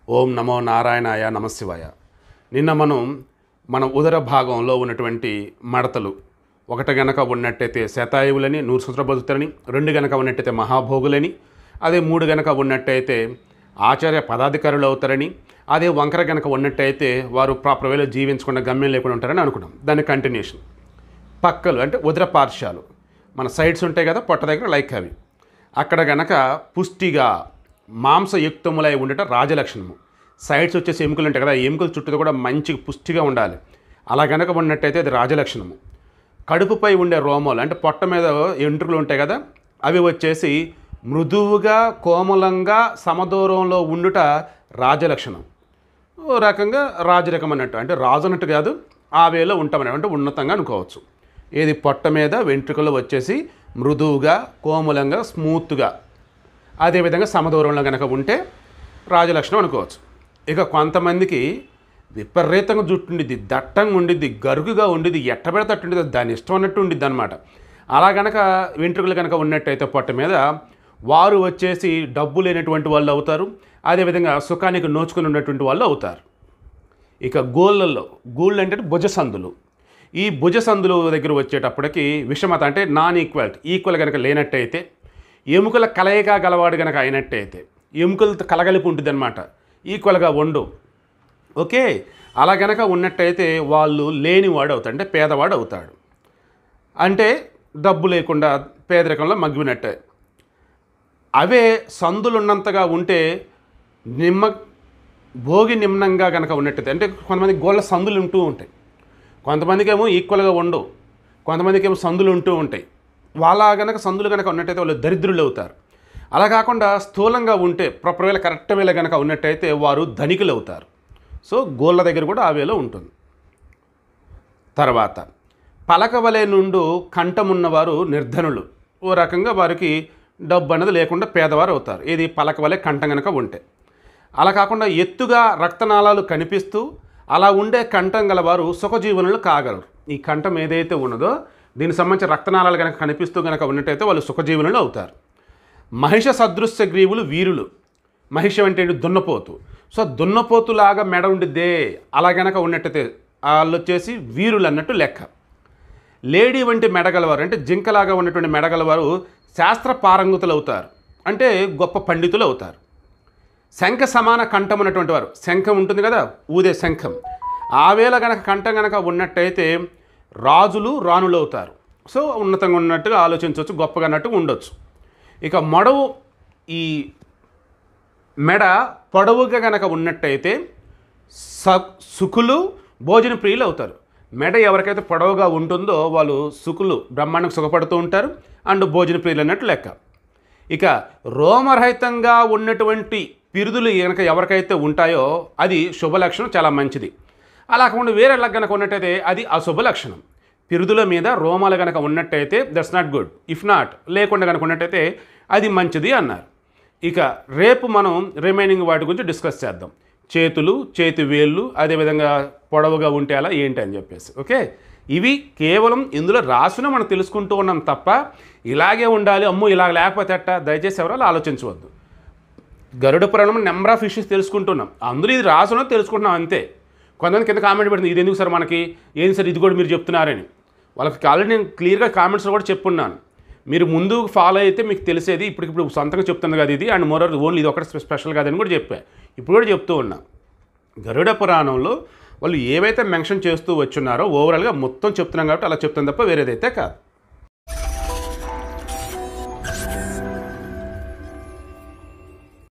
ఓం నమో నారాయణాయ నమశివాయ నిన్న మనం మన ఉదర భాగంలో ఉన్నటువంటి మడతలు ఒకటి గనక ఉన్నట్టయితే శతాయువులని నూరు సూత్ర బతుకుతారని రెండు గనక ఉన్నట్టయితే మహాభోగులని అదే మూడు గనక ఉన్నట్టయితే ఆచార్య పదాధికారులు అవుతారని అదే వంకర గనక ఉన్నట్టయితే వారు ప్రాపర్ వేలో జీవించకుండా గమ్యం లేకుండా ఉంటారని అనుకున్నాం దాని కంటిన్యూషన్ పక్కలు అంటే ఉదర పార్శ్వాలు మన సైడ్స్ ఉంటాయి కదా పొట్ట దగ్గర లైక్ అవి అక్కడ గనక పుష్టిగా మాంసయుక్తములై ఉండటం రాజలక్షణము సైడ్స్ వచ్చేసి ఎముకలు ఉంటాయి కదా ఆ ఎముకల చుట్టూ కూడా మంచి పుష్టిగా ఉండాలి అలా గనక ఉన్నట్టయితే అది రాజలక్షణము కడుపుపై ఉండే రోమాలు అంటే పొట్ట మీద ఎంట్రుకలు ఉంటాయి కదా అవి వచ్చేసి మృదువుగా కోమలంగా సమదూరంలో ఉండుట రాజలక్షణం ఓ రకంగా రాజరకం అన్నట్టు అంటే రాజు అన్నట్టు కాదు ఆ వేలో ఉంటామని అంటే ఉన్నతంగా అనుకోవచ్చు ఏది పొట్ట మీద వెంట్రుకలు వచ్చేసి మృదువుగా కోమలంగా స్మూత్గా అదేవిధంగా సమదూరంలో కనుక ఉంటే రాజలక్షణం అనుకోవచ్చు ఇక కొంతమందికి విపరీతంగా జుట్టు ఉండిద్ది దట్టంగా ఉండిద్ది గరుకుగా ఉండిద్ది ఎట్టబెడతట్టు ఉండిద్ది దాని ఇష్టం అన్నట్టు ఉండిద్ది అనమాట అలా గనక వెంట్రుకలు కనుక ఉన్నట్టయితే పొట్ట మీద వారు వచ్చేసి డబ్బు లేనటువంటి వాళ్ళు అవుతారు అదేవిధంగా సుఖానికి నోచుకుని ఉన్నటువంటి వాళ్ళు అవుతారు ఇక గోళ్ళల్లో గోళ్ళు అంటే భుజ సందులు ఈ భుజ సందులు దగ్గర వచ్చేటప్పటికి విషమత అంటే నాన్ ఈక్వాలిటీ ఈక్వల్ కనుక లేనట్టయితే ఎముకల కలయిక గలవాడు కనుక అయినట్టయితే ఎముకలతో కలగలిపి ఉంటుంది అనమాట ఈక్వల్గా వండు ఓకే అలా గనక ఉన్నట్టయితే వాళ్ళు లేనివాడు అవుతాడు అంటే పేదవాడు అవుతాడు అంటే డబ్బు లేకుండా పేదరికంలో మగ్గినట్టే అవే సందులున్నంతగా ఉంటే నిమ్మ భోగి నిమ్నంగా కనుక ఉన్నట్టయితే అంటే కొంతమంది గోళ్ళ సందులు ఉంటూ ఉంటాయి కొంతమందికి ఏమో ఈక్వల్గా ఉండవు కొంతమందికి ఏమో సందులు ఉంటూ ఉంటాయి వాళ్ళ కనుక సందులు కనుక ఉన్నట్టయితే వాళ్ళు దరిద్రులు అవుతారు అలా కాకుండా స్థూలంగా ఉంటే ప్రాపర్ వేళ కరెక్ట్ వేళ కనుక ఉన్నట్టయితే వారు ధనికులు అవుతారు సో గోళ్ళ దగ్గర కూడా ఆ వేలో ఉంటుంది తర్వాత పలకవలే నుండు కంఠమున్నవారు నిర్ధనులు ఓ రకంగా వారికి డబ్బు అనేది లేకుండా పేదవారు అవుతారు ఇది పలకవలే కంఠం కనుక ఉంటే అలా కాకుండా ఎత్తుగా రక్తనాళాలు కనిపిస్తూ అలా ఉండే కంఠం గలవారు సుఖజీవనులు కాగలరు ఈ కంఠం ఏదైతే ఉన్నదో దీనికి సంబంధించిన రక్తనాళాలు కనుక కనిపిస్తూ కనుక ఉన్నట్టయితే వాళ్ళు సుఖజీవనులు అవుతారు మహిష సదృశ్య గ్రీవులు వీరులు మహిషం అంటే ఏంటి? దున్నపోతు సో దున్నపోతులాగా మెడ ఉండిద్దే అలా గనక ఉన్నట్టయితే వాళ్ళు వచ్చేసి వీరులు అన్నట్టు లెక్క లేడీ వంటి మెడగలవారు అంటే జింకలాగా ఉన్నటువంటి మెడగలవారు శాస్త్ర పారంగతులు అవుతారు అంటే గొప్ప పండితులు అవుతారు శంఖ సమాన కంఠం ఉన్నటువంటి వారు శంఖం ఉంటుంది కదా ఊదే శంఖం ఆ వేళ గనక కంఠం గనక ఉన్నట్టయితే రాజులు రాణులు అవుతారు సో ఉన్నతంగా ఉన్నట్టుగా ఆలోచించవచ్చు గొప్పగా అన్నట్టుగా ఉండొచ్చు ఇక మొడవు ఈ మెడ పొడవుగా గనక ఉన్నట్టయితే స సుఖులు భోజన ప్రియులు అవుతారు మెడ ఎవరికైతే పొడవుగా ఉంటుందో వాళ్ళు సుఖులు బ్రహ్మాండంగా సుఖపడుతూ ఉంటారు అండ్ భోజన ప్రియులు అన్నట్టు లెక్క ఇక రోమరహితంగా ఉన్నటువంటి పిరుదులు కనుక ఎవరికైతే ఉంటాయో అది శుభ లక్షణం చాలా మంచిది అలా కాకుండా వేరే కనుక ఉన్నట్టయితే అది అశుభ లక్షణం పిరుదుల మీద రోమాలు కనుక ఉన్నట్టయితే that's not good if not లేకుండా కనుక ఉన్నట్టయితే అది మంచిది అన్నారు ఇక రేపు మనం రిమైనింగ్ వాటి గురించి డిస్కస్ చేద్దాం చేతులు చేతి వేళ్ళు అదేవిధంగా పొడవుగా ఉంటే అలా ఏంటి అని చెప్పేసి ఓకే ఇవి కేవలం ఇందులో రాసిన మనం తెలుసుకుంటూ ఉన్నాం తప్ప ఇలాగే ఉండాలి అమ్మో ఇలాగ లేకపోతే అట్ట దయచేసి ఎవరాలు ఆలోచించవద్దు గరుడ పురాణం నెంబర్ ఆఫ్ ఇష్యూస్ తెలుసుకుంటున్నాం అందులో ఇది రాసులో తెలుసుకుంటున్నాం అంతే కొంతమంది కింద కామెంట్ పెడుతుంది ఇది ఎందుకు సార్ మనకి ఏంది సార్ ఇది కూడా మీరు చెప్తున్నారని వాళ్ళకి ఆల్రెడీ నేను క్లియర్గా కామెంట్స్లో కూడా చెప్పున్నాను మీరు ముందు ఫాలో అయితే మీకు తెలిసేది ఇప్పుడు ఇప్పుడు సొంతంగా చెప్తుంది కదా ఇది అండ్ మోరర్ ఓన్లీ ఇది ఒకటి స్పెషల్ కాదని కూడా చెప్పా ఇప్పుడు కూడా చెప్తూ ఉన్నా గరుడ పురాణంలో వాళ్ళు ఏవైతే మెన్షన్ చేస్తూ వచ్చున్నారో ఓవరాల్గా మొత్తం చెప్తున్నాం కాబట్టి అలా చెప్తాను తప్ప వేరేదైతే కాదు